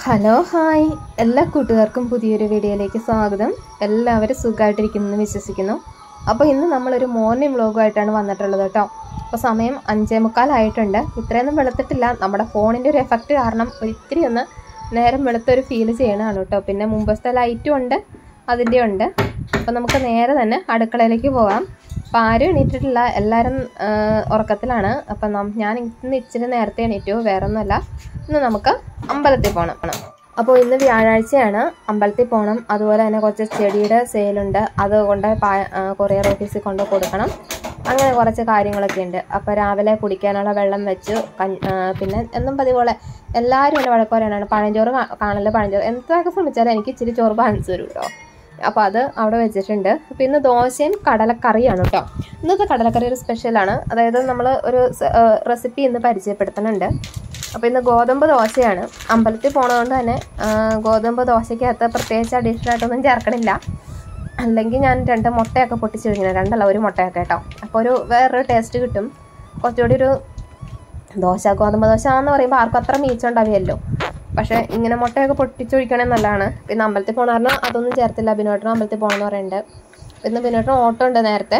hello hi എല്ലാ കൂട്ടുകാർക്കും പുതിയൊരു വീഡിയോയിലേക്ക് സ്വാഗതം എല്ലാവരും സുഖമായിട്ടിരിക്കുന്നു വിശ്വസിക്കുന്നു അപ്പോൾ ഇന്ന് നമ്മളൊരു മോർണിംഗ് വ്ളോഗുമായിട്ടാണ് വന്നിട്ടുള്ളത് കേട്ടോ അപ്പോൾ സമയം അഞ്ചേ മുക്കാലായിട്ടുണ്ട് ഇത്രയൊന്നും വെളുത്തിട്ടില്ല നമ്മുടെ ഫോണിൻ്റെ ഒരു എഫക്റ്റ് കാരണം ഒരിത്തിരി ഒന്ന് നേരം വെളുത്തൊരു ഫീൽ ചെയ്യണതാണ് കേട്ടോ പിന്നെ മുമ്പത്തെ ലൈറ്റും ഉണ്ട് അതിൻ്റെ ഉണ്ട് അപ്പോൾ നമുക്ക് നേരെ തന്നെ അടുക്കളയിലേക്ക് പോകാം അപ്പോൾ ആരും എണീറ്റിട്ടില്ല എല്ലാവരും ആ, ഉറക്കത്തിലാണ് അപ്പം നം- ഞാൻ ഇന്ന് ഇച്ചിരി നേരത്തെ എണീറ്റു വേറെ ഒന്നുമല്ല ഇന്ന് നമുക്ക് അമ്പലത്തിൽ പോകണം അപ്പോൾ ഇന്ന് വ്യാഴാഴ്ചയാണ് അമ്പലത്തിൽ പോകണം അതുപോലെ തന്നെ കുറച്ച് ചെടിയുടെ സെയിലുണ്ട് അത് കൊണ്ട് കൊറിയർ ഓഫീസിൽ കൊണ്ട് കൊടുക്കണം അങ്ങനെ കുറച്ച് കാര്യങ്ങളൊക്കെ ഉണ്ട് അപ്പോൾ രാവിലെ കുടിക്കാനുള്ള വെള്ളം വെച്ചു കഞ്ഞ ആ, പിന്നെ എന്നും പതിപോലെ എല്ലാവരും എന്നെ വഴക്കോരാണ് പഴഞ്ചോറ് കാ- കാണല് പഴഞ്ചോറ് എന്തൊക്കെ ശ്രമിച്ചാലും എനിക്ക് ഇച്ചിരി ചോറ് ബാലൻസ് വരും കേട്ടോ അപ്പോൾ അത് അവിടെ വെച്ചിട്ടുണ്ട് അപ്പോൾ ഇന്ന് ദോശയും കടലക്കറിയാണ് കേട്ടോ ഇന്നത്തെ കടലക്കറി ഒരു സ്പെഷ്യലാണ് അതായത് നമ്മൾ ഒരു റെസിപ്പി ഇന്ന് പരിചയപ്പെടുത്തുന്നുണ്ട് അപ്പോൾ ഇന്ന് ഗോതമ്പ് ദോശയാണ് അമ്പലത്തിൽ പോണതുകൊണ്ട് തന്നെ ആ, ഗോതമ്പ് ദോശയ്ക്കകത്ത് പ്രത്യേകിച്ച് അഡീഷണൽ ചേർക്കണില്ല അല്ലെങ്കിൽ ഞാൻ രണ്ട് മുട്ടയൊക്കെ പൊട്ടിച്ച് കഴിഞ്ഞാൽ രണ്ടല്ല ഒരു മുട്ടയൊക്കെ കേട്ടോ അപ്പോൾ ഒരു വേറൊരു ടേസ്റ്റ് കിട്ടും കുറച്ചുകൂടി ഒരു ദോശ ഗോതമ്പ് ദോശ എന്ന് പറയുമ്പോൾ ആർക്കും അത്ര മീച്ചം ഉണ്ടാവില്ലല്ലോ പക്ഷേ ഇങ്ങനെ മുട്ടയൊക്കെ പൊട്ടിച്ചൊഴിക്കണേ നല്ലതാണ് പിന്നെ അമ്പലത്തിൽ പോകണ പറഞ്ഞാൽ അതൊന്നും ചേർത്തില്ല ബിനോട്ടിന് അമ്പലത്തിൽ പോകണമെന്ന് പറയുന്നുണ്ട് പിന്നെ ബിനോട്ടിന് ഓട്ടോ ഉണ്ട് നേരത്തെ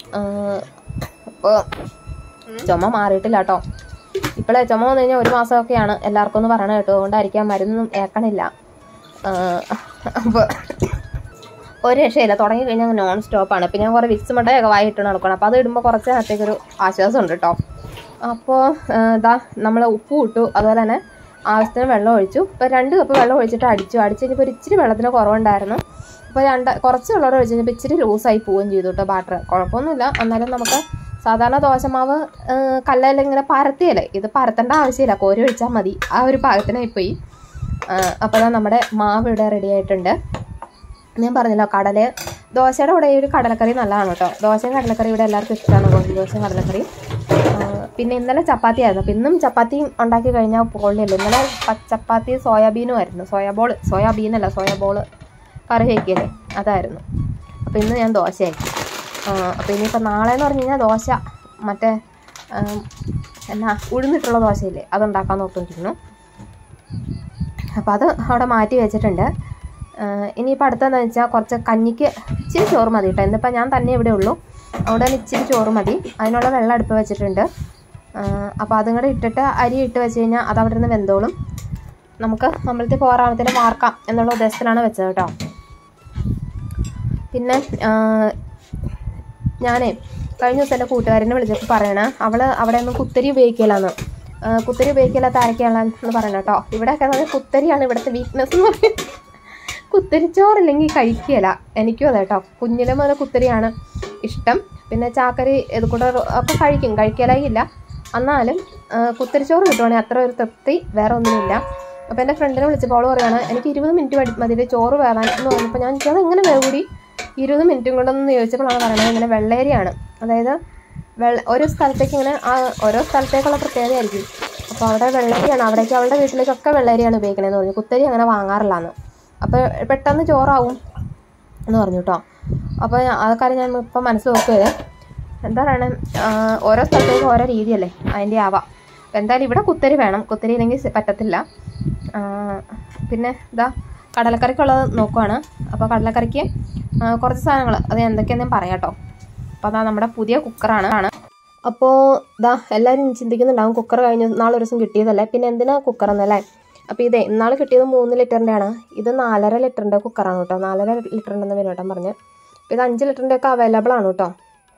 അപ്പോൾ ചുമ മാറിയിട്ടില്ല കേട്ടോ ഇപ്പോഴേ ചുമ വന്നു കഴിഞ്ഞാൽ ഒരു മാസമൊക്കെയാണ് എല്ലാവർക്കും ഒന്ന് പറയണത് കേട്ടോ അതുകൊണ്ടായിരിക്കാം മരുന്നൊന്നും ഏക്കണില്ല അപ്പോൾ ഒരു രക്ഷയില്ല തുടങ്ങി കഴിഞ്ഞാൽ നോൺ സ്റ്റോപ്പാണ് ഇപ്പം ഞാൻ കുറേ വിക്സ് മട്ടയൊക്കെ വായിട്ട് നടക്കണം അപ്പോൾ അത് ഇടുമ്പോൾ കുറച്ച് നേരത്തേക്കൊരു ആശ്വാസമുണ്ട് കേട്ടോ അപ്പോൾ ഇതാ നമ്മൾ ഉപ്പ് ഇട്ടു അതുപോലെ തന്നെ ആവശ്യത്തിന് വെള്ളം ഒഴിച്ചു ഇപ്പോൾ രണ്ട് കപ്പ് വെള്ളം ഒഴിച്ചിട്ട് അടിച്ചു അടിച്ച് കഴിഞ്ഞപ്പോൾ ഒരു ഇച്ചിരി വെള്ളത്തിന് കുറവുണ്ടായിരുന്നു അപ്പോൾ രണ്ട് കുറച്ച് വെള്ളം ഒഴിച്ച് കഴിഞ്ഞപ്പോൾ ഇച്ചിരി ലൂസായി പോവുകയും ചെയ്തു കേട്ടോ ബാറ്റർ കുഴപ്പമൊന്നുമില്ല എന്നാലും നമുക്ക് സാധാരണ ദോശമാവ് കല്ലയിൽ ഇങ്ങനെ പരത്തിയല്ലേ ഇത് പരത്തേണ്ട ആവശ്യമില്ല കോരി ഒഴിച്ചാൽ മതി ആ ഒരു പാകത്തിനായി പോയി അപ്പോൾ അതാ നമ്മുടെ മാവ് ഇവിടെ റെഡി ആയിട്ടുണ്ട് ഞാൻ പറഞ്ഞല്ലോ കടല ദോശയുടെ കൂടെ ഈ ഒരു കടലക്കറി നല്ലതാണ് കേട്ടോ ദോശയും കടലക്കറി ഇവിടെ എല്ലാവർക്കും ഇഷ്ടമാണ് ഗോതമ്പ് ദോശയും കടലക്കറി പിന്നെ ഇന്നലെ ചപ്പാത്തി ആയിരുന്നു അപ്പം ഇന്നും ചപ്പാത്തി ഉണ്ടാക്കി കഴിഞ്ഞാൽ പൊള്ളിയല്ലോ ഇന്നലെ പ- ചപ്പാത്തി സോയാബീനും ആയിരുന്നു സോയാബോൾ സോയാബീനല്ല സോയാബോൾ കറി വയ്ക്കല്ലേ അതായിരുന്നു അപ്പോൾ ഇന്ന് ഞാൻ ദോശയാക്കി അപ്പോൾ ഇനിയിപ്പോൾ നാളെ എന്ന് പറഞ്ഞു കഴിഞ്ഞാൽ ദോശ മറ്റേ ആം, എന്നാ ഉഴുന്നിട്ടുള്ള ദോശയില്ലേ അതുണ്ടാക്കാൻ നോക്കിയിരിക്കുന്നു അപ്പോൾ അത് അവിടെ മാറ്റി വെച്ചിട്ടുണ്ട് ആഹ് ഇനിയിപ്പോൾ അടുത്തെന്ന് വെച്ചാൽ കുറച്ച് കഞ്ഞിക്ക് ഇച്ചിരി ചോറ് മതി കേട്ടോ ഇന്നിപ്പോൾ ഞാൻ തന്നെ ഇവിടെ ഉള്ളൂ അവിടെ തന്നെ ഇച്ചിരി ചോറ് മതി അതിനുള്ള വെള്ളം അടുപ്പ് വെച്ചിട്ടുണ്ട് അപ്പോൾ അതും കൂടെ ഇട്ടിട്ട് അരി ഇട്ട് വെച്ച് കഴിഞ്ഞാൽ അത് അവിടെ നിന്ന് വെന്തോളും നമുക്ക് അമ്പലത്തിൽ പോകാറാമത്തിന് വാർക്കാം എന്നുള്ള ഉദ്ദേശത്തിലാണ് വെച്ചത് കേട്ടോ പിന്നെ ആഹ് ഞാനേ കഴിഞ്ഞ ദിവസം എൻ്റെ കൂട്ടുകാരനെ വിളിച്ചപ്പോൾ പറയണ അവള് അവിടെ ഒന്നും കുത്തരി ഉപയോഗിക്കില്ലെന്ന് കുത്തരി ഉപയോഗിക്കില്ലാത്ത ആരൊക്കെയാണെന്ന് പറയണം കേട്ടോ ഇവിടെയൊക്കെ എന്ന് പറഞ്ഞാൽ കുത്തരിയാണ് ഇവിടുത്തെ വീക്ക്നെസ് എന്ന് പറയുന്നത് കുത്തരിച്ചോറില്ലെങ്കിൽ കഴിക്കുകയില്ല എനിക്കും അതെ കേട്ടോ കുഞ്ഞിലെ മുതൽ കുത്തരിയാണ് ഇഷ്ടം പിന്നെ ചാക്കരി ഇത് കൂടെ ഒക്കെ കഴിക്കും കഴിക്കലായില്ല എന്നാലും ആ, കുത്തരിച്ചോറ് കിട്ടുവാണെങ്കിൽ അത്ര ഒരു തൃപ്തി വേറെ ഒന്നുമില്ല അപ്പോൾ എൻ്റെ ഫ്രണ്ടിനെ വിളിച്ചപ്പോൾ അവൾ പറയുകയാണ് എനിക്ക് ഇരുപത് മിനിറ്റ് മതി മതി ഇത് ചോറ് വേവാൻ എന്ന് പറഞ്ഞപ്പോൾ ഞാൻ ചോദിച്ചത് എങ്ങനെ വേകൂടി ഇരുപത് മിനിറ്റും കൊണ്ടൊന്ന് ചോദിച്ചപ്പോഴാണ് പറയുന്നത് ഇങ്ങനെ വെള്ളേരിയാണ് അതായത് വെള്ള ഒരു സ്ഥലത്തേക്ക് ഇങ്ങനെ ആ ഓരോ സ്ഥലത്തേക്കുള്ള പ്രത്യേകതയായിരിക്കും അപ്പോൾ അവിടെ വെള്ളരിയാണ് അവിടേക്ക് അവളുടെ വീട്ടിലേക്കൊക്കെ വെള്ളരിയാണ് ഉപയോഗിക്കണതെന്ന് പറഞ്ഞു കുത്തരി അങ്ങനെ വാങ്ങാറില്ലാന്ന് അപ്പോൾ പെട്ടെന്ന് ചോറാവും എന്ന് പറഞ്ഞു കേട്ടോ അപ്പോൾ ഞാൻ- ആ കാര്യം ഞാൻ ഇപ്പം മനസ്സിൽ ഓർക്കുകയത് എന്താ പറയണേ ഓരോ സ്ഥലത്തേക്കും ഓരോ രീതിയല്ലേ അതിൻ്റെ ആവാം അപ്പോൾ എന്തായാലും ഇവിടെ കുത്തരി വേണം കുത്തരി ഇല്ലെങ്കിൽ സ- പറ്റത്തില്ല ആ, പിന്നെ ഇതാ കടലക്കറിക്കുള്ളത് നോക്കുവാണ് അപ്പോൾ കടലക്കറിക്ക് ആ, കുറച്ച് സാധനങ്ങൾ അത് എന്തൊക്കെയാണെന്ന് ഞാൻ പറയാം കേട്ടോ അപ്പോൾ അതാ നമ്മുടെ പുതിയ കുക്കറാണ് ആണ് അപ്പോൾ ഇതാ എല്ലാവരും ചിന്തിക്കുന്നുണ്ടാവും കുക്കർ കഴിഞ്ഞ നാളെ ഒരു ദിവസം കിട്ടിയതല്ലേ പിന്നെ എന്തിനാ കുക്കർ എന്നല്ലേ അപ്പോൾ ഇതേ ഇന്നാൾ കിട്ടിയത് മൂന്ന് ലിറ്ററിൻ്റെ ആണ് ഇത് നാലര ലിറ്ററിൻ്റെ കുക്കറാണ് കേട്ടോ നാലര ലിറ്റർ ഉണ്ടെന്ന് വിനോട്ടം പറഞ്ഞ് അപ്പോൾ ഇത് അഞ്ച് ലിറ്ററിൻ്റെ ഒക്കെ അവൈലബിൾ ആണ് കേട്ടോ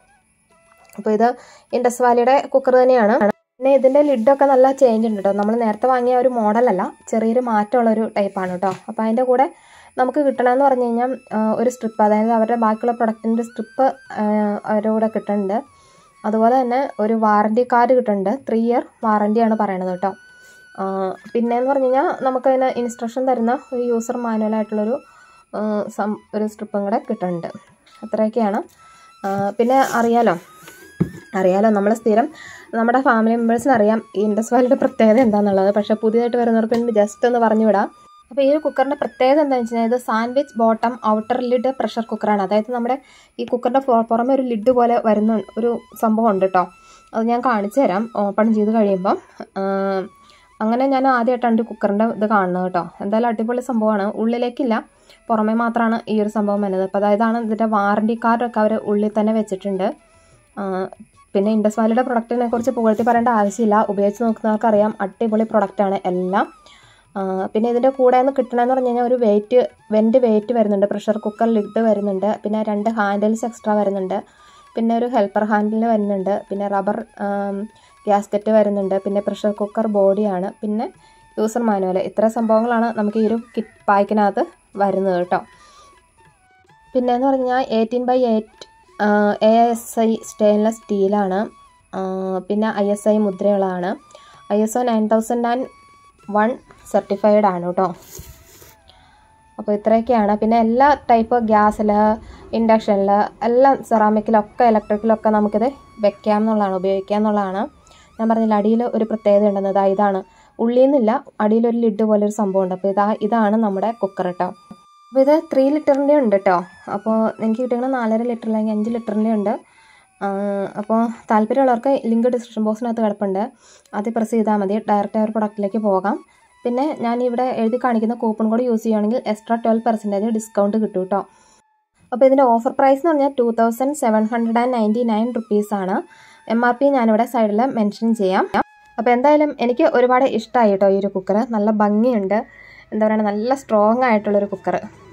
അപ്പോൾ ഇത് ഇൻഡസ് വാലിയുടെ കുക്കർ തന്നെയാണ് പിന്നെ ഇതിൻ്റെ ലിഡൊക്കെ നല്ല ചേഞ്ച് ഉണ്ട് കേട്ടോ നമ്മൾ നേരത്തെ വാങ്ങിയ ഒരു മോഡലല്ല ചെറിയൊരു മാറ്റമുള്ള ഒരു ടൈപ്പാണ് കേട്ടോ അപ്പോൾ അതിൻ്റെ കൂടെ നമുക്ക് കിട്ടണമെന്ന് പറഞ്ഞു കഴിഞ്ഞാൽ ആ, ഒരു സ്ട്രിപ്പ് അതായത് അവരുടെ ബാക്കിയുള്ള പ്രൊഡക്റ്റിൻ്റെ സ്ട്രിപ്പ് അവരുടെ കൂടെ കിട്ടുന്നുണ്ട് അതുപോലെ തന്നെ ഒരു വാറണ്ടി കാർഡ് കിട്ടുന്നുണ്ട് ത്രീ ഇയർ വാറണ്ടിയാണ് പറയണത് കേട്ടോ ആ, പിന്നെയെന്ന് പറഞ്ഞു കഴിഞ്ഞാൽ നമുക്കതിന് ഇൻസ്ട്രക്ഷൻ തരുന്ന ഒരു യൂസർ മാനുവലായിട്ടുള്ളൊരു ആ, സം ഒരു സ്ട്രിപ്പും കൂടെ കിട്ടുന്നുണ്ട് അത്രയൊക്കെയാണ് ആ, പിന്നെ അറിയാലോ അറിയാലോ നമ്മൾ സ്ഥിരം നമ്മുടെ ഫാമിലി മെമ്പേഴ്സിന് അറിയാം ഈ ഇൻഡസ് വാലിയുടെ പ്രത്യേകത എന്താണെന്നുള്ളത് പക്ഷേ പുതിയതായിട്ട് വരുന്നവർക്ക് വേണ്ടി ജസ്റ്റ് ഒന്ന് പറഞ്ഞു വിടാം അപ്പോൾ ഈ ഒരു കുക്കറിൻ്റെ പ്രത്യേകത എന്താണെന്ന് വെച്ച് കഴിഞ്ഞാൽ ഇത് sandwich bottom outer lid pressure കുക്കറാണ് അതായത് നമ്മുടെ ഈ കുക്കറിൻ്റെ പുറമെ ഒരു ലിഡ് പോലെ വരുന്ന ഒരു സംഭവം ഉണ്ട് കേട്ടോ അത് ഞാൻ കാണിച്ചു തരാം ഓപ്പൺ ചെയ്ത് കഴിയുമ്പം അങ്ങനെ ഞാൻ ആദ്യമായിട്ടാണ് ഒരു കുക്കറിൻ്റെ ഇത് കാണുന്നത് കേട്ടോ എന്തായാലും അടിപൊളി സംഭവമാണ് ഉള്ളിലേക്കില്ല പുറമേ മാത്രമാണ് ഈ ഒരു സംഭവം വരുന്നത് അപ്പോൾ അതായതാണ് ഇതിൻ്റെ വാറണ്ടി കാർഡൊക്കെ അവർ ഉള്ളിൽ തന്നെ വെച്ചിട്ടുണ്ട് ആ, പിന്നെ ഇൻഡസ് വാലിയുടെ പ്രൊഡക്റ്റിനെ കുറിച്ച് പുകഴ്ത്തി പറയേണ്ട ആവശ്യമില്ല ഉപയോഗിച്ച് നോക്കുന്നവർക്കറിയാം അടിപൊളി പ്രൊഡക്റ്റാണ് എല്ലാം ആ, പിന്നെ ഇതിൻ്റെ കൂടെ നിന്ന് കിട്ടണമെന്ന് പറഞ്ഞു കഴിഞ്ഞാൽ ഒരു വെയിറ്റ് വെൻ്റ് വെയിറ്റ് വരുന്നുണ്ട് പ്രഷർ കുക്കർ ലിഡ് വരുന്നുണ്ട് പിന്നെ രണ്ട് ഹാൻഡിൽസ് എക്സ്ട്രാ വരുന്നുണ്ട് പിന്നെ ഒരു ഹെൽപ്പർ ഹാൻഡിൽ വരുന്നുണ്ട് പിന്നെ റബ്ബർ ഗ്യാസ്കറ്റ് വരുന്നുണ്ട് പിന്നെ പ്രഷർ കുക്കർ ബോഡിയാണ് പിന്നെ യൂസർ മാനുവൽ ഇത്ര സംഭവങ്ങളാണ് നമുക്ക് ഈ ഒരു കിറ്റ് പായ്ക്കിനകത്ത് വരുന്നത് കേട്ടോ പിന്നെ എന്ന് പറഞ്ഞാൽ eighteen by eight A S I stainless സ്റ്റീലാണ് പിന്നെ ഐ എസ് ഐ മുദ്രകളാണ് I S O nine thousand and one certified ആണ് കേട്ടോ അപ്പോൾ ഇത്രയൊക്കെയാണ് പിന്നെ എല്ലാ ടൈപ്പ് ഗ്യാസിൽ ഇൻഡക്ഷനിൽ എല്ലാം സെറാമിക്കിലൊക്കെ ഇലക്ട്രിക്കിലൊക്കെ നമുക്കിത് വെക്കാം എന്നുള്ളതാണ് ഉപയോഗിക്കാം എന്നുള്ളതാണ് ഞാൻ പറഞ്ഞില്ല അടിയിൽ ഒരു പ്രത്യേകത ഉണ്ടെന്ന് ഇതാ ഇതാണ് ഉള്ളിൽ നിന്നില്ല അടിയിലൊരു ലിഡ് പോലെ ഒരു സംഭവം ഉണ്ട് അപ്പോൾ ഇതാ ഇതാണ് നമ്മുടെ കുക്കർ കേട്ടോ അപ്പോൾ ഇത് ത്രീ ലിറ്ററിൻ്റെ ഉണ്ട് കേട്ടോ അപ്പോൾ എനിക്ക് കിട്ടുന്നത് നാലര ലിറ്റർ അല്ലെങ്കിൽ അഞ്ച് ലിറ്ററിൻ്റെ ഉണ്ട് ആ, അപ്പോൾ താല്പര്യമുള്ളവർക്ക് ലിങ്ക് ഡിസ്ക്രിപ്ഷൻ ബോക്സിനകത്ത് കിടപ്പുണ്ട് അത് പ്രസ് ചെയ്താൽ മതി ഡയറക്റ്റ് ആ ഒരു പ്രൊഡക്റ്റിലേക്ക് പോകാം പിന്നെ ഞാൻ ഇവിടെ എഴുതി കാണിക്കുന്ന കൂപ്പൺ കോഡ് യൂസ് ചെയ്യുകയാണെങ്കിൽ എക്സ്ട്രാ ട്വൽവ് പെർസെൻറ്റേജ് ഡിസ്കൗണ്ട് കിട്ടും കേട്ടോ അപ്പോൾ ഇതിൻ്റെ ഓഫർ പ്രൈസ് എന്ന് പറഞ്ഞാൽ two thousand seven hundred and ninety nine റുപ്പീസാണ് എം ആർ പി ഞാനിവിടെ സൈഡിൽ മെൻഷൻ ചെയ്യാം അപ്പോൾ എന്തായാലും എനിക്ക് ഒരുപാട് ഇഷ്ടമായി കേട്ടോ ഈ ഒരു കുക്കർ നല്ല ഭംഗിയുണ്ട് എന്താ പറയുക നല്ല സ്ട്രോങ് ആയിട്ടുള്ളൊരു കുക്കർ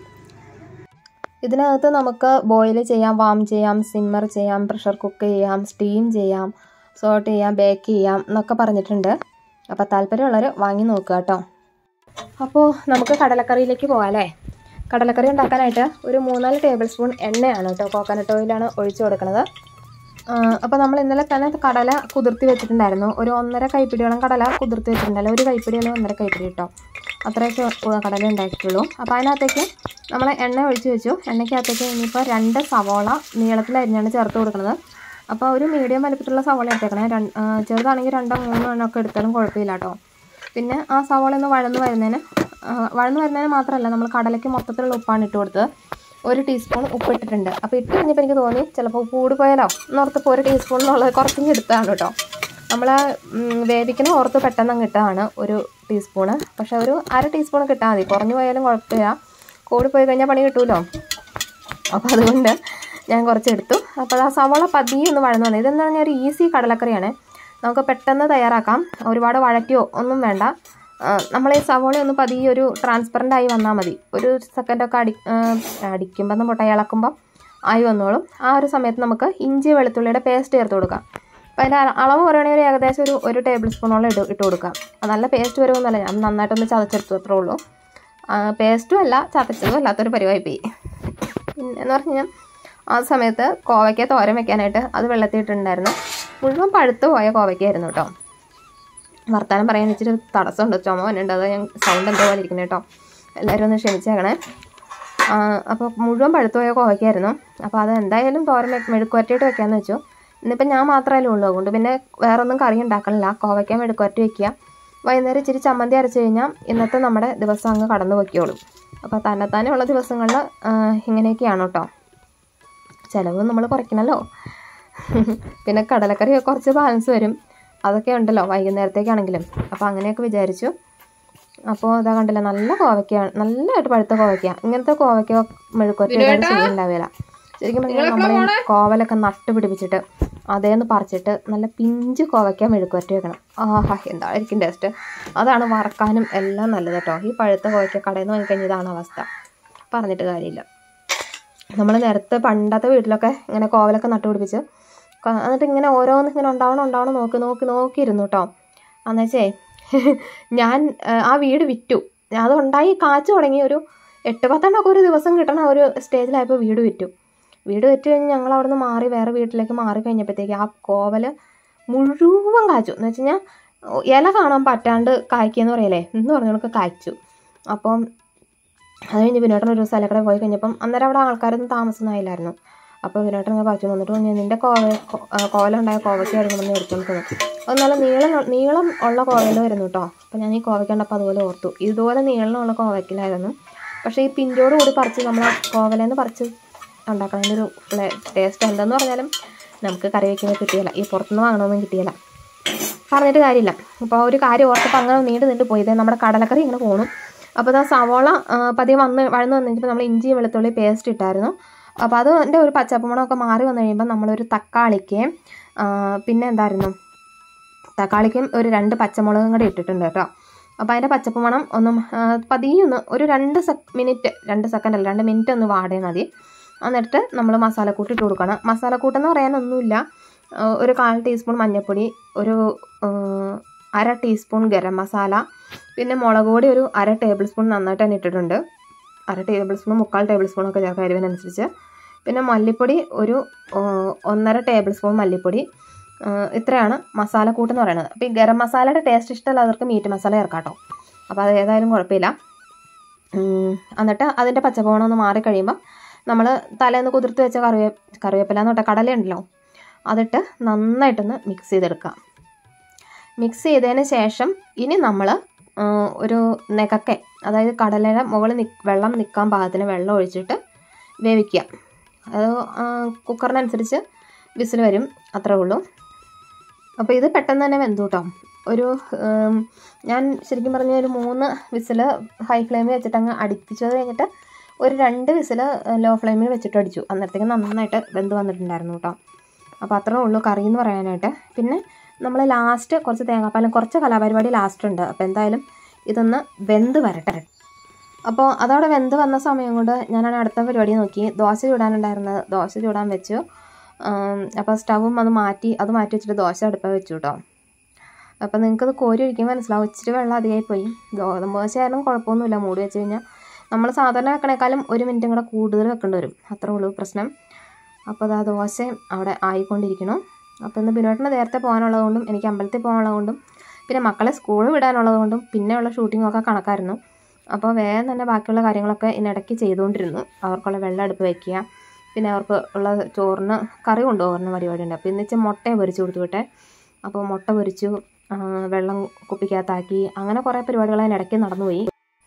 ഇതിനകത്ത് നമുക്ക് ബോയിൽ ചെയ്യാം വാം ചെയ്യാം സിമ്മർ ചെയ്യാം പ്രഷർ കുക്ക് ചെയ്യാം സ്റ്റീം ചെയ്യാം സോട്ട് ചെയ്യാം ബേക്ക് ചെയ്യാം എന്നൊക്കെ പറഞ്ഞിട്ടുണ്ട് അപ്പോൾ താല്പര്യമുള്ളവർ വാങ്ങി നോക്കുക കേട്ടോ അപ്പോൾ നമുക്ക് കടലക്കറിയിലേക്ക് പോകാം അല്ലേ കടലക്കറി ഉണ്ടാക്കാനായിട്ട് ഒരു മൂന്നാല് ടേബിൾ സ്പൂൺ എണ്ണയാണ് കേട്ടോ കോക്കനട്ട് ഓയിലാണ് ഒഴിച്ചു കൊടുക്കുന്നത് അപ്പോൾ നമ്മൾ ഇന്നലെ തന്നെ കടല കുതിർത്തി വെച്ചിട്ടുണ്ടായിരുന്നു ഒരു ഒന്നര കൈപ്പിടിയോളം കടല കുതിർത്തി വെച്ചിട്ടുണ്ടല്ലോ ഒരു കൈപ്പിടി അല്ലെങ്കിൽ ഒന്നര കൈപ്പിടി കേട്ടോ അത്രയൊക്കെ ഉ- കടല ഉണ്ടാക്കിയിട്ടുള്ളൂ അപ്പോൾ അതിനകത്തേക്ക് നമ്മൾ എണ്ണ ഒഴിച്ച് വെച്ചു എണ്ണയ്ക്കകത്തേക്ക് ഇനിയിപ്പോൾ രണ്ട് സവോള നീളത്തിലരിഞ്ഞാണ് ചേർത്ത് കൊടുക്കുന്നത് അപ്പോൾ ഒരു മീഡിയം വലിപ്പത്തിലുള്ള സവോള എടുത്തേക്കണേ രണ്ട് ആ, ചെറുതാണെങ്കിൽ രണ്ടോ മൂന്നോ എണ്ണമൊക്കെ എടുത്താലും കുഴപ്പമില്ല കേട്ടോ പിന്നെ ആ സവോള ഒന്ന് വഴന്ന് വരുന്നതിന് ആ, വഴന്ന് വരുന്നതിന് മാത്രമല്ല നമ്മൾ കടലയ്ക്ക് മൊത്തത്തിലുള്ള ഉപ്പാണ് ഇട്ട് കൊടുത്തത് ഒരു ടീസ്പൂൺ ഉപ്പ് ഇട്ടിട്ടുണ്ട് അപ്പോൾ ഇട്ട് കഴിഞ്ഞപ്പോൾ എനിക്ക് തോന്നി ചിലപ്പോൾ ഉപ്പ് കൂടി പോയാലോ എന്നോർത്തപ്പോൾ ഒരു ടീസ്പൂൺ എന്നുള്ളത് കുറച്ചും എടുത്തതാണ് കേട്ടോ നമ്മൾ വേവിക്കുന്ന ഓർത്ത് പെട്ടെന്ന് അങ്ങ് ഇട്ടതാണ് ഒരു ടീസ്പൂണ് പക്ഷേ ഒരു അര ടീസ്പൂൺ കിട്ടാൽ മതി കുറഞ്ഞു പോയാലും കുഴപ്പമില്ല കൂടി പോയി കഴിഞ്ഞാൽ പണി കിട്ടുമല്ലോ അപ്പോൾ അതുകൊണ്ട് ഞാൻ കുറച്ച് എടുത്തു അപ്പോൾ ആ സവോള പതിയെ ഒന്ന് വഴന്നു വന്നത് ഇതെന്ന് പറഞ്ഞാൽ ഒരു ഈസി കടലക്കറിയാണ് നമുക്ക് പെട്ടെന്ന് തയ്യാറാക്കാം ഒരുപാട് വഴറ്റിയോ ഒന്നും വേണ്ട നമ്മൾ ഈ സവോള ഒന്ന് പതിയെ ഒരു ട്രാൻസ്പെറൻ്റ് ആയി വന്നാൽ മതി ഒരു സെക്കൻഡൊക്കെ അടി അടിക്കുമ്പോൾ നമ്മൾ ഇളക്കുമ്പോൾ ആയി വന്നോളും ആ ഒരു സമയത്ത് നമുക്ക് ഇഞ്ചി വെളുത്തുള്ളിയുടെ പേസ്റ്റ് ചേർത്ത് കൊടുക്കാം അപ്പോൾ അതിൻ്റെ അള- അളവ് പറയുകയാണെങ്കിൽ ഒരു ഏകദേശം ഒരു ഒരു ടേബിൾ സ്പൂണോളം ഇട്ട് ഇട്ട് കൊടുക്കാം അത് നല്ല പേസ്റ്റ് വരുമെന്നല്ല ഞാൻ നന്നായിട്ടൊന്ന് ചതച്ചെടുത്തു അത്രേ ഉള്ളൂ പേസ്റ്റും അല്ല ചതച്ചതും അല്ലാത്തൊരു പരിവായി പോയി പിന്നെ എന്ന് പറഞ്ഞു കഴിഞ്ഞാൽ ആ സമയത്ത് കോവയ്ക്ക തോരൻ വെക്കാനായിട്ട് അത് വെള്ളത്തിൽ ഇട്ടിട്ടുണ്ടായിരുന്നു മുഴുവൻ പഴുത്ത് പോയ കോവയ്ക്കായിരുന്നു കേട്ടോ വർത്താനം പറയാൻ ഇച്ചിരി തടസ്സമുണ്ട് ചുമ വന്നിട്ടുണ്ട് അത് ഞാൻ സൗണ്ട് എന്തോ പോലെ ഇരിക്കുന്നത് കേട്ടോ എല്ലാവരും ഒന്ന് ക്ഷമിച്ചേക്കണേ അപ്പോൾ മുഴുവൻ പഴുത്തു പോയ കോവയ്ക്കായിരുന്നു അപ്പോൾ അത് എന്തായാലും തോരൻ വെ- മെഴുക്കുവരട്ടിയിട്ട് വെക്കാമെന്ന് വെച്ചു ഇന്നിപ്പോൾ ഞാൻ മാത്രമല്ലേ ഉള്ളൂ അതുകൊണ്ട് പിന്നെ വേറെ ഒന്നും കറി ഉണ്ടാക്കണില്ല കോവയ്ക്ക മെഴുക്കുവരട്ടി വെക്കുക വൈകുന്നേരം ഇച്ചിരി ചമ്മന്തി അരച്ച് കഴിഞ്ഞാൽ ഇന്നത്തെ നമ്മുടെ ദിവസം അങ്ങ് കടന്നു പൊയ്ക്കോളും അപ്പോൾ തന്നെത്താനെ ഉള്ള ദിവസങ്ങളിൽ ഇങ്ങനെയൊക്കെയാണ് കേട്ടോ ചിലവ് നമ്മൾ കുറയ്ക്കണമല്ലോ പിന്നെ കടലക്കറി കുറച്ച് ബാലൻസ് വരും അതൊക്കെ ഉണ്ടല്ലോ വൈകുന്നേരത്തേക്കാണെങ്കിലും അപ്പോൾ അങ്ങനെയൊക്കെ വിചാരിച്ചു അപ്പോൾ ഇതാ കണ്ടില്ല നല്ല കോവയ്ക്കാണ് നല്ലതായിട്ട് പഴുത്ത കോവയ്ക്ക ഇങ്ങനത്തെ കോവയ്ക്ക മെഴുക്കുവരട്ടി ഉണ്ടാവില്ല ശരിക്കും പറഞ്ഞാൽ നമ്മൾ ഈ കോവലൊക്കെ നട്ട് പിടിപ്പിച്ചിട്ട് അതേന്ന് പറിച്ചിട്ട് നല്ല പിഞ്ച് കോവയ്ക്ക മെഴുക്കുവരട്ടി വെക്കണം ആഹാ എന്തായിരിക്കും ടേസ്റ്റ് അതാണ് വറക്കാനും എല്ലാം നല്ലത് കേട്ടോ ഈ പഴുത്ത കോവയ്ക്ക കടയിൽ നിന്ന് വാങ്ങിക്കഴിഞ്ഞാൽ ഇതാണ് അവസ്ഥ പറഞ്ഞിട്ട് കാര്യമില്ല നമ്മൾ നേരത്തെ പണ്ടത്തെ വീട്ടിലൊക്കെ ഇങ്ങനെ കോവലൊക്കെ നട്ടുപിടിപ്പിച്ച് ക- എന്നിട്ട് ഇങ്ങനെ ഓരോന്ന് ഇങ്ങനെ ഉണ്ടാവണം ഉണ്ടാവണം നോക്കി നോക്കി നോക്കിയിരുന്നു കേട്ടോ എന്നുവെച്ചേ ഞാൻ ആ, ആ വീട് വിറ്റു അത് ഉണ്ടായി കാച്ചു തുടങ്ങി ഒരു എട്ട് പത്തെണ്ണമൊക്കെ ഒരു ദിവസം കിട്ടണ ഒരു സ്റ്റേജിലായപ്പോൾ വീട് വിറ്റു വീട് വിറ്റ് കഴിഞ്ഞ് ഞങ്ങൾ അവിടെ നിന്ന് മാറി വേറെ വീട്ടിലേക്ക് മാറി കഴിഞ്ഞപ്പോഴത്തേക്ക് ആ കോവല് മുഴുവൻ കാച്ചു എന്ന് വെച്ച് കഴിഞ്ഞാൽ ഇല കാണാൻ പറ്റാണ്ട് കായ്ക്കുകയെന്ന് പറയലേ എന്ന് പറഞ്ഞവർക്ക് കായ്ച്ചു അപ്പം അത് കഴിഞ്ഞ് വിനോട്ടൻ ഒരു സ്ഥലക്കടെ പോയി കഴിഞ്ഞപ്പം അന്നേരം അവിടെ ആൾക്കാരൊന്നും താമസമൊന്നുമായില്ലായിരുന്നു അപ്പോൾ വിനോട്ടൻ ഇങ്ങനെ പറിച്ചു വന്നിട്ട് പറഞ്ഞു നിൻ്റെ കോവ കോ- ആ, കോവലുണ്ടായ കോവയ്ക്ക് എടുക്കണമെന്ന് എടുത്തോണ്ട് തന്നു അത് നല്ല നീളം നീളം ഉള്ള കോവയിൽ വരുന്നു കേട്ടോ അപ്പോൾ ഞാൻ ഈ കോവയ്ക്ക് കണ്ടപ്പോൾ അതുപോലെ ഓർത്തു ഇതുപോലെ നീളമുള്ള കോവയ്ക്കിലായിരുന്നു പക്ഷേ ഈ പിഞ്ചോട് കൂടി പറിച്ച് നമ്മൾ കോവലേന്ന് പറിച്ച് ഉണ്ടാക്കുന്നതിൻ്റെ ഒരു ടേസ്റ്റ് എന്തെന്ന് പറഞ്ഞാലും നമുക്ക് കറി വയ്ക്കുമ്പോൾ കിട്ടിയില്ല ഈ പുറത്തുനിന്ന് വാങ്ങണമെന്നും കിട്ടിയില്ല പറഞ്ഞിട്ട് കാര്യമില്ല അപ്പോൾ ഒരു കാര്യം ഓർത്തപ്പോൾ അങ്ങനെ നീണ്ടു നീണ്ടു പോയി ഇതേ നമ്മുടെ കടലക്കറി ഇങ്ങനെ പോകണം അപ്പോൾ ആ സവോള ആ, പതിയെ വന്ന് വഴന്ന് വന്നു കഴിഞ്ഞപ്പോൾ നമ്മൾ ഇഞ്ചി വെളുത്തുള്ളി പേസ്റ്റ് ഇട്ടായിരുന്നു അപ്പോൾ അതിൻ്റെ ഒരു പച്ചപ്പുമണമൊക്കെ മാറി വന്നു കഴിയുമ്പോൾ നമ്മളൊരു തക്കാളിക്ക് ആ, പിന്നെ എന്തായിരുന്നു തക്കാളിക്കും ഒരു രണ്ട് പച്ചമുളകും കൂടെ ഇട്ടിട്ടുണ്ട് കേട്ടോ അപ്പോൾ അതിൻ്റെ പച്ചപ്പ് മണം ഒന്നും ആ, പതിയെ ഒന്ന് ഒരു രണ്ട് സെക് മിനിറ്റ് രണ്ട് സെക്കൻഡ് അല്ല രണ്ട് മിനിറ്റ് ഒന്ന് വാടിയാൽ മതി എന്നിട്ട് നമ്മൾ മസാലക്കൂട്ട് ഇട്ട് കൊടുക്കണം മസാലക്കൂട്ടെന്ന് പറയാനൊന്നുമില്ല ആ, ഒരു കാൽ ടീസ്പൂൺ മഞ്ഞൾപ്പൊടി ഒരു ആ, അര ടീസ്പൂൺ ഗരം മസാല പിന്നെ മുളക് പൊടി ഒരു അര ടേബിൾ സ്പൂൺ നന്നായിട്ട് തന്നെ ഇട്ടിട്ടുണ്ട് അര ടേബിൾ സ്പൂൺ മുക്കാൽ ടേബിൾ സ്പൂണൊക്കെ ചേർക്കാം എരിവിനനുസരിച്ച് പിന്നെ മല്ലിപ്പൊടി ഒരു ആ, ഒന്നര ടേബിൾ സ്പൂൺ മല്ലിപ്പൊടി ആ, ഇത്രയാണ് മസാലക്കൂട്ട് എന്ന് പറയുന്നത് അപ്പോൾ ഈ ഗരം മസാലയുടെ ടേസ്റ്റ് ഇഷ്ടമല്ലാത്തവർക്ക് മീറ്റ് മസാല ചേർക്കാം കേട്ടോ അപ്പോൾ അത് ഏതായാലും കുഴപ്പമില്ല ഉം, എന്നിട്ട് അതിൻ്റെ പച്ചപ്പോണം ഒന്ന് മാറിക്കഴിയുമ്പോൾ നമ്മൾ തലേന്ന് കുതിർത്ത് വെച്ച കറിവേ കറിവേപ്പില എന്ന് പറഞ്ഞാൽ കടലയുണ്ടല്ലോ അതിട്ട് നന്നായിട്ടൊന്ന് മിക്സ് ചെയ്തെടുക്കാം മിക്സ് ചെയ്തതിന് ശേഷം ഇനി നമ്മൾ ഒരു നെകക്കെ അതായത് കടലയുടെ മുകളിൽ നിക്ക് വെള്ളം നിൽക്കാൻ പാകത്തിന് വെള്ളം ഒഴിച്ചിട്ട് വേവിക്കുക അത് ആ, കുക്കറിനനുസരിച്ച് വിസിൽ വരും അത്രേ ഉള്ളൂ അപ്പോൾ ഇത് പെട്ടെന്ന് തന്നെ വെന്തു കേട്ടോ ഒരു ഉം, ഞാൻ ശരിക്കും പറഞ്ഞ ഒരു മൂന്ന് വിസിൽ ഹൈ ഫ്ലെയിമിൽ വെച്ചിട്ട് അങ്ങ് അടുപ്പിച്ചത് കഴിഞ്ഞിട്ട് ഒരു രണ്ട് വിസിൽ ലോ ഫ്ലെയിമിൽ വെച്ചിട്ട് അടിച്ചു അന്നേരത്തേക്ക് നന്നായിട്ട് വെന്ത് വന്നിട്ടുണ്ടായിരുന്നു കേട്ടോ അപ്പോൾ അത്രേ ഉള്ളൂ കറി എന്ന് പറയാനായിട്ട് പിന്നെ നമ്മൾ ലാസ്റ്റ് കുറച്ച് തേങ്ങാപ്പാലും കുറച്ച് കലാപരിപാടി ലാസ്റ്റ് ഉണ്ട് അപ്പോൾ എന്തായാലും ഇതൊന്ന് വെന്ത് വരട്ടെ അപ്പോൾ അതവിടെ വെന്ത് വന്ന സമയം കൊണ്ട് ഞാനാണ് അടുത്ത പരിപാടി നോക്കി ദോശ ചൂടാനുണ്ടായിരുന്നത് ദോശ ചൂടാൻ വെച്ചു ആം, അപ്പോൾ സ്റ്റവും അത് മാറ്റി അത് മാറ്റി വെച്ചിട്ട് ദോശ അടുപ്പ വെച്ചു കേട്ടോ അപ്പോൾ നിങ്ങൾക്കത് കോരി ഒഴിക്കുമ്പോൾ മനസ്സിലാവും ഇച്ചിരി വെള്ളം അധികമായി പോയി ദോശ ആയാലും കുഴപ്പമൊന്നുമില്ല മൂടി വെച്ച് കഴിഞ്ഞാൽ നമ്മൾ സാധാരണ വെക്കണേക്കാളും ഒരു മിനിറ്റും കൂടെ കൂടുതൽ വെക്കേണ്ടി വരും അത്രേ ഉള്ളൂ പ്രശ്നം അപ്പോൾ അത് ആ ദോശയും അവിടെ ആയിക്കൊണ്ടിരിക്കണം അപ്പോൾ ഇന്ന് ബിനോട്ടിന് നേരത്തെ പോകാനുള്ളതുകൊണ്ടും എനിക്ക് അമ്പലത്തിൽ പോകാനുള്ളതുകൊണ്ടും പിന്നെ മക്കളെ സ്കൂളിൽ വിടാനുള്ളതുകൊണ്ടും പിന്നെയുള്ള ഷൂട്ടിങ്ങൊക്കെ കണക്കായിരുന്നു അപ്പോൾ വേഗം തന്നെ ബാക്കിയുള്ള കാര്യങ്ങളൊക്കെ ഇതിനിടയ്ക്ക് ചെയ്തുകൊണ്ടിരുന്നു അവർക്കുള്ള വെള്ളം അടുപ്പ് വയ്ക്കുക പിന്നെ അവർക്ക് ഉള്ള ചോറിന് കറി കൊണ്ടുപോകുന്ന പരിപാടിയുണ്ട് അപ്പോൾ ഇന്നിച്ച് മുട്ട പൊരിച്ച് കൊടുത്തു വിട്ടെ അപ്പോൾ മുട്ട പൊരിച്ചു ആ, വെള്ളം കുപ്പിക്കകത്താക്കി അങ്ങനെ കുറേ പരിപാടികൾ അതിനിടയ്ക്ക് നടന്നുപോയി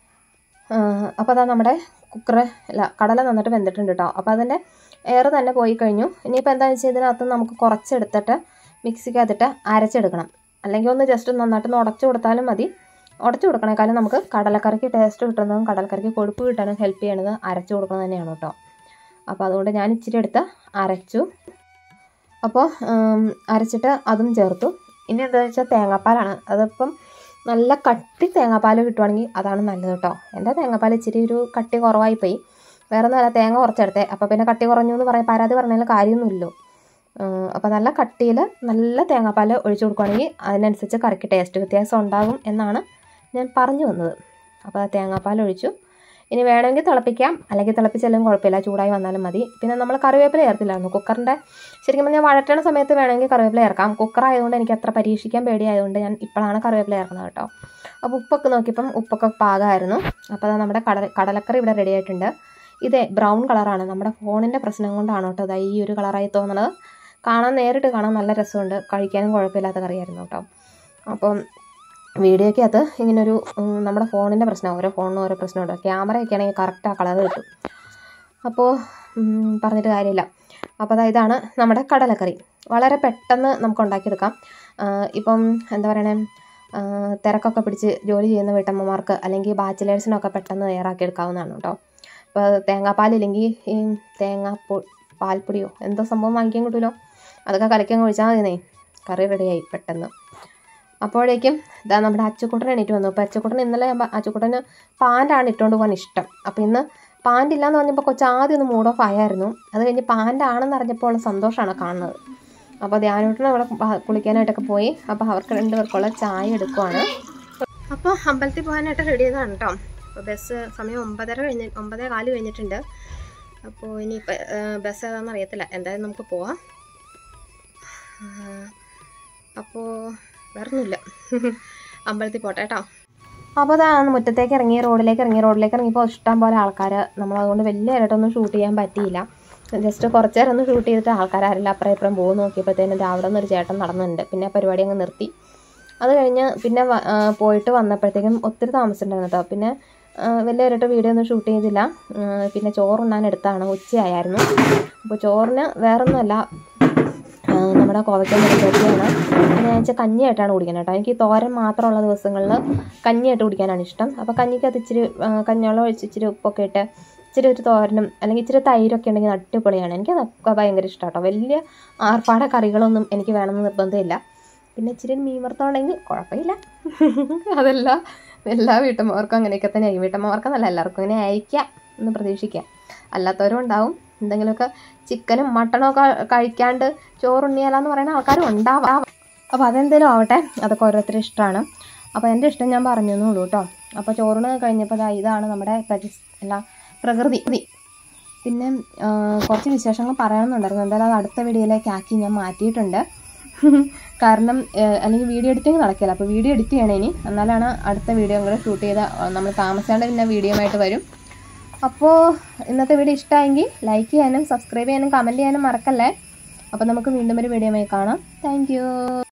അപ്പോൾ അതാ നമ്മുടെ കുക്കർ അല്ല കടല നന്നിട്ട് വെന്തിട്ടുണ്ട് കേട്ടോ അപ്പോൾ അതിൻ്റെ എയർ തന്നെ പോയി കഴിഞ്ഞു ഇനിയിപ്പോൾ എന്താണെന്ന് വെച്ചാൽ ഇതിനകത്ത് നമുക്ക് കുറച്ചെടുത്തിട്ട് മിക്സിക്കകത്തിട്ട് അരച്ചെടുക്കണം അല്ലെങ്കിൽ ഒന്ന് ജസ്റ്റ് നന്നായിട്ട് ഒന്ന് ഉടച്ചു കൊടുത്താലും മതി ഉടച്ചു കൊടുക്കണേക്കാളും നമുക്ക് കടലക്കറിക്ക് ടേസ്റ്റ് കിട്ടുന്നതും കടലക്കറിക്ക് കൊഴുപ്പ് കിട്ടാനും ഹെൽപ്പ് ചെയ്യണത് അരച്ചു കൊടുക്കുന്നത് തന്നെയാണ് കേട്ടോ അപ്പോൾ അതുകൊണ്ട് ഞാൻ ഇച്ചിരി എടുത്ത് അരച്ചു അപ്പോൾ ഉം, അരച്ചിട്ട് അതും ചേർത്തു ഇനി എന്താണെന്ന് വെച്ചാൽ തേങ്ങാപ്പാലാണ് അതിപ്പം നല്ല കട്ടി തേങ്ങാപ്പാൽ കിട്ടുവാണെങ്കിൽ അതാണ് നല്ലത് കേട്ടോ എൻ്റെ തേങ്ങാപ്പാൽ ഇച്ചിരി ഒരു കട്ടി കുറവായി പോയി വേറെ ഒന്നുമല്ല തേങ്ങ കുറച്ചെടുത്തേ അപ്പോൾ പിന്നെ കട്ടി കുറഞ്ഞു എന്ന് പറയാൻ പരാതി പറഞ്ഞാൽ കാര്യമൊന്നുമില്ലല്ലോ അപ്പോൾ നല്ല കട്ടിയിൽ നല്ല തേങ്ങാപ്പാൽ ഒഴിച്ചു കൊടുക്കുകയാണെങ്കിൽ അതിനനുസരിച്ച് കറിക്ക് ടേസ്റ്റ് വ്യത്യാസം ഉണ്ടാകും എന്നാണ് ഞാൻ പറഞ്ഞു വന്നത് അപ്പോൾ ആ തേങ്ങാപ്പാൽ ഒഴിച്ചു ഇനി വേണമെങ്കിൽ തിളപ്പിക്കാം അല്ലെങ്കിൽ തിളപ്പിച്ചാലും കുഴപ്പമില്ല ചൂടായി വന്നാലും മതി പിന്നെ നമ്മൾ കറിവേപ്പില ചേർത്തില്ലായിരുന്നു കുക്കറിൻ്റെ ശരിക്കും പറഞ്ഞാൽ വഴറ്റണ സമയത്ത് വേണമെങ്കിൽ കറിവേപ്പില ചേർക്കാം കുക്കർ ആയതുകൊണ്ട് എനിക്ക് അത്ര പരീക്ഷിക്കാൻ പേടിയായതുകൊണ്ട് ഞാൻ ഇപ്പോഴാണ് കറിവേപ്പില ചേർക്കുന്നത് കേട്ടോ അപ്പോൾ ഉപ്പൊക്കെ നോക്കിയപ്പം ഉപ്പൊക്കെ പാകമായിരുന്നു അപ്പോൾ അത് നമ്മുടെ കടല കടലക്കറി ഇവിടെ റെഡി ആയിട്ടുണ്ട് ഇതേ ബ്രൗൺ കളറാണ് നമ്മുടെ ഫോണിൻ്റെ പ്രശ്നം കൊണ്ടാണ് കേട്ടോ അതാ ഈ ഒരു കളറായി തോന്നുന്നത് കാണാൻ നേരിട്ട് കാണാൻ നല്ല രസമുണ്ട് കഴിക്കാനും കുഴപ്പമില്ലാത്ത കറിയായിരുന്നു കേട്ടോ അപ്പം വീഡിയോയ്ക്കകത്ത് ഇങ്ങനൊരു ഉം, നമ്മുടെ ഫോണിൻ്റെ പ്രശ്നം ഓരോ ഫോണിനും ഓരോ പ്രശ്നമുണ്ട് ക്യാമറയൊക്കെ ആണെങ്കിൽ കറക്റ്റ് ആ കളർ കിട്ടും അപ്പോൾ ഉം, പറഞ്ഞിട്ട് കാര്യമില്ല അപ്പോൾ അതാ ഇതാണ് നമ്മുടെ കടലക്കറി വളരെ പെട്ടെന്ന് നമുക്ക് ഉണ്ടാക്കിയെടുക്കാം ആ, ഇപ്പം എന്താ പറയണേ ആ, തിരക്കൊക്കെ പിടിച്ച് ജോലി ചെയ്യുന്ന വീട്ടമ്മമാർക്ക് അല്ലെങ്കിൽ ബാച്ചിലേഴ്സിനൊക്കെ പെട്ടെന്ന് തയ്യാറാക്കി എടുക്കാവുന്നതാണ് കേട്ടോ അപ്പോൾ തേങ്ങാപ്പാലില്ലെങ്കിൽ ഈ തേങ്ങാപ്പൂ പാൽപ്പൊടിയോ എന്തോ സംഭവം വാങ്ങിക്കാൻ കിട്ടുമല്ലോ അതൊക്കെ കലക്കാൻ ഒഴിച്ചാൽ മതിനേ കറി റെഡിയായി പെട്ടെന്ന് അപ്പോഴേക്കും ഇതാ നമ്മുടെ അച്ചുക്കുട്ടൻ എണീറ്റ് വന്നു അപ്പോൾ അച്ചുക്കുട്ടൻ ഇന്നലെ ആകുമ്പോൾ അച്ചുക്കുട്ടന് പാൻ്റാണ് ഇട്ടുകൊണ്ട് പോകാൻ ഇഷ്ടം അപ്പോൾ ഇന്ന് പാൻ്റ് ഇല്ലാന്ന് പറഞ്ഞപ്പോൾ കൊച്ചു ആദ്യം ഒന്ന് മൂഡ് ഓഫ് ആയായിരുന്നു അത് കഴിഞ്ഞ് പാൻ്റാണെന്ന് അറിഞ്ഞപ്പോൾ ഉള്ള സന്തോഷമാണ് കാണുന്നത് അപ്പോൾ ധ്യാനൂട്ടിന് അവിടെ പ- കുളിക്കാനായിട്ടൊക്കെ പോയി അപ്പോൾ അവർക്ക് രണ്ടുപേർക്കുള്ള ചായ എടുക്കുവാണ് അപ്പോൾ അമ്പലത്തിൽ പോകാനായിട്ട് റെഡി ചെയ്തതാണ് കേട്ടോ അപ്പോൾ ബസ് സമയം ഒമ്പതര കഴിഞ്ഞ് ഒമ്പതേ കാല് കഴിഞ്ഞിട്ടുണ്ട് അപ്പോൾ ഇനി ബസ് ഏതാണെന്ന് അറിയത്തില്ല എന്തായാലും നമുക്ക് പോവാം അപ്പോൾ വേറൊന്നുമില്ല അമ്പലത്തിൽ പോട്ടെ കേട്ടോ അപ്പോൾ അതാണ് മുറ്റത്തേക്ക് ഇറങ്ങി റോഡിലേക്ക് ഇറങ്ങി റോഡിലേക്ക് ഇറങ്ങിയപ്പോൾ ഇഷ്ടം പോലെ ആൾക്കാർ നമ്മളതുകൊണ്ട് വലിയ നേരിട്ടൊന്നും ഷൂട്ട് ചെയ്യാൻ പറ്റിയില്ല ജസ്റ്റ് കുറച്ച് നേരം ഒന്ന് ഷൂട്ട് ചെയ്തിട്ട് ആൾക്കാരാരില്ല അപ്പുറം ഇപ്പുറം പോകും നോക്കിയപ്പോഴത്തേനും അവിടെ നിന്ന് ഒരു ചേട്ടൻ നടന്നുണ്ട് പിന്നെ ആ പരിപാടി അങ്ങ് നിർത്തി അത് കഴിഞ്ഞ് പിന്നെ വ- ആ, പോയിട്ട് വന്നപ്പോഴത്തേക്കും ഒത്തിരി താമസിച്ചിട്ടുണ്ടായിരുന്നു കേട്ടോ പിന്നെ ആ, വലിയ നേരിട്ട് വീഡിയോ ഒന്നും ഷൂട്ട് ചെയ്തില്ല ആ, പിന്നെ ചോറുണ്ണാൻ എടുത്താണ് ഉച്ചയായിരുന്നു അപ്പോൾ ചോറിന് വേറൊന്നുമല്ല ആ, നമ്മുടെ കോവയ്ക്ക മെഴുകുവരട്ടിയാണ് പിന്നെ ഞാൻ വെച്ചാൽ കഞ്ഞിയായിട്ടാണ് കുടിക്കുന്നത് കേട്ടോ എനിക്ക് തോരൻ മാത്രമുള്ള ദിവസങ്ങളിൽ കഞ്ഞിയായിട്ട് കുടിക്കാനാണ് ഇഷ്ടം അപ്പോൾ കഞ്ഞിക്കകത്ത് ഇച്ചിരി ആ, കഞ്ഞിവെള്ളം ഒഴിച്ച് ഇച്ചിരി ഉപ്പൊക്കെ ഇട്ട് ഇച്ചിരി ഒരു തോരനും അല്ലെങ്കിൽ ഇച്ചിരി തൈരൊക്കെ ഉണ്ടെങ്കിൽ അടിപൊളിയാണ് എനിക്ക് അതൊക്കെ ഭയങ്കര ഇഷ്ടം കേട്ടോ വലിയ ആർപ്പാട കറികളൊന്നും എനിക്ക് വേണമെന്ന് നിർബന്ധമില്ല പിന്നെ ഇച്ചിരി മീൻ വറുത്തമുണ്ടെങ്കിൽ കുഴപ്പമില്ല അതല്ല എല്ലാ വീട്ടമ്മമാർക്കും അങ്ങനെയൊക്കെ തന്നെ ആയിരിക്കും വീട്ടമ്മമാർക്കെന്നല്ല എല്ലാവർക്കും അങ്ങനെ ആയിരിക്കാം എന്ന് പ്രതീക്ഷിക്കാം അല്ലാത്തവരും ഉണ്ടാവും എന്തെങ്കിലുമൊക്കെ ചിക്കനും മട്ടണോ ഒക്കെ കഴിക്കാണ്ട് ചോറുണ്ണിയാലെന്ന് പറയുന്ന ആൾക്കാരും ഉണ്ടാവാം അപ്പോൾ അതെന്തേലും ആവട്ടെ അതൊക്കെ ഓരോരുത്തരുടെ ഇഷ്ടമാണ് അപ്പോൾ എൻ്റെ ഇഷ്ടം ഞാൻ പറഞ്ഞു എന്നുള്ളൂ കേട്ടോ അപ്പോൾ ചോറിന് കഴിഞ്ഞപ്പോൾ ദാ ഇതാണ് നമ്മുടെ പരിസ് അല്ല പ്രകൃതി പിന്നെ ആ, കുറച്ച് വിശേഷങ്ങൾ പറയണമെന്നുണ്ടായിരുന്നു എന്തായാലും അത് അടുത്ത വീഡിയോയിലേക്ക് ആക്കി ഞാൻ മാറ്റിയിട്ടുണ്ട് കാരണം ഏ, അല്ലെങ്കിൽ വീഡിയോ എഡിറ്റിംഗ് നടക്കില്ല അപ്പോൾ വീഡിയോ എഡിറ്റ് ചെയ്യണം ഇനി എന്നാലാണ് അടുത്ത വീഡിയോ കൂടെ ഷൂട്ട് ചെയ്ത നമ്മൾ താമസിയാണ്ട് പിന്നെ വീഡിയോ ആയിട്ട് വരും അപ്പോൾ ഇന്നത്തെ വീഡിയോ ഇഷ്ടമായെങ്കിൽ ലൈക്ക് ചെയ്യാനും സബ്സ്ക്രൈബ് ചെയ്യാനും കമൻറ്റ് ചെയ്യാനും മറക്കല്ലേ അപ്പോൾ നമുക്ക് വീണ്ടും ഒരു വീഡിയോ കാണാം താങ്ക്